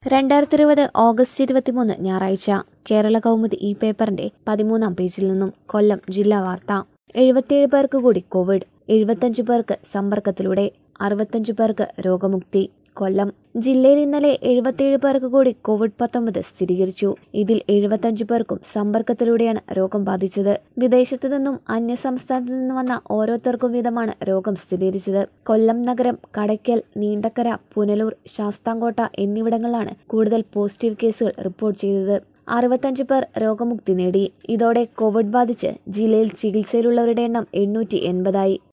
രണ്ടായിരത്തി ഇരുപത് ഓഗസ്റ്റ് ഇരുപത്തിമൂന്ന് ഞായറാഴ്ച കേരള കൗമുദി ഈ പേപ്പറിന്റെ പതിമൂന്നാം പേജിൽ നിന്നും കൊല്ലം ജില്ലാ വാർത്ത എഴുപത്തിയേഴ് പേർക്ക് കൂടി കോവിഡ് എഴുപത്തഞ്ച് പേർക്ക് സമ്പർക്കത്തിലൂടെ അറുപത്തഞ്ച് പേർക്ക് രോഗമുക്തി കൊല്ലം ജില്ലയിൽ ഇന്നലെ എഴുപത്തിയേഴ് പേർക്ക് കൂടി കോവിഡ് പത്തൊമ്പത് സ്ഥിരീകരിച്ചു ഇതിൽ എഴുപത്തഞ്ച് പേർക്കും സമ്പർക്കത്തിലൂടെയാണ് രോഗം ബാധിച്ചത് വിദേശത്തു നിന്നും അന്യ സംസ്ഥാനത്തു നിന്നും വന്ന ഓരോരുത്തർക്കും വീതമാണ് രോഗം സ്ഥിരീകരിച്ചത് കൊല്ലം നഗരം കടയ്ക്കൽ നീണ്ടക്കര പുനലൂർ ശാസ്താംകോട്ട എന്നിവിടങ്ങളിലാണ് കൂടുതൽ പോസിറ്റീവ് കേസുകൾ റിപ്പോർട്ട് ചെയ്തത് അറുപത്തഞ്ച് പേർ രോഗമുക്തി നേടി ഇതോടെ കോവിഡ് ബാധിച്ച് ജില്ലയിൽ ചികിത്സയിലുള്ളവരുടെ എണ്ണം എണ്ണൂറ്റി എൺപതായി